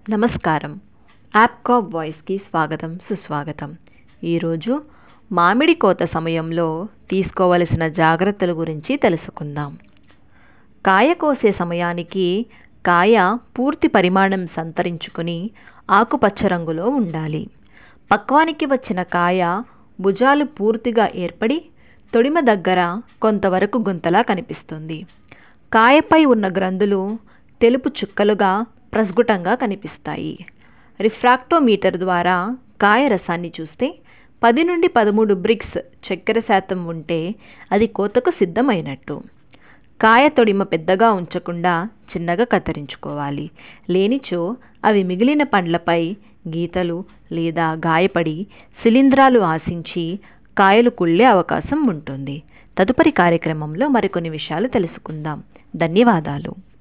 నమస్కారం యాప్కాప్ వాయిస్కి స్వాగతం సుస్వాగతం ఈరోజు మామిడి కోత సమయంలో తీసుకోవలసిన జాగ్రత్తల గురించి తెలుసుకుందాం కాయ కోసే సమయానికి కాయ పూర్తి పరిమాణం సంతరించుకుని ఆకుపచ్చ రంగులో ఉండాలి పక్వానికి వచ్చిన కాయ భుజాలు పూర్తిగా ఏర్పడి తొడిమ దగ్గర కొంతవరకు గుంతలా కనిపిస్తుంది కాయపై ఉన్న గ్రంథులు తెలుపు చుక్కలుగా ప్రస్ఫుటంగా కనిపిస్తాయి రిఫ్రాక్టోమీటర్ ద్వారా కాయ రసాన్ని చూస్తే పది నుండి పదమూడు బ్రిక్స్ చక్కెర శాతం ఉంటే అది కోతకు సిద్ధమైనట్టు కాయ తొడిమ పెద్దగా ఉంచకుండా చిన్నగా కత్తిరించుకోవాలి లేనిచో అవి మిగిలిన పండ్లపై గీతలు లేదా గాయపడి శిలీంధ్రాలు ఆశించి కాయలు కుళ్ళే అవకాశం ఉంటుంది తదుపరి కార్యక్రమంలో మరికొన్ని విషయాలు తెలుసుకుందాం ధన్యవాదాలు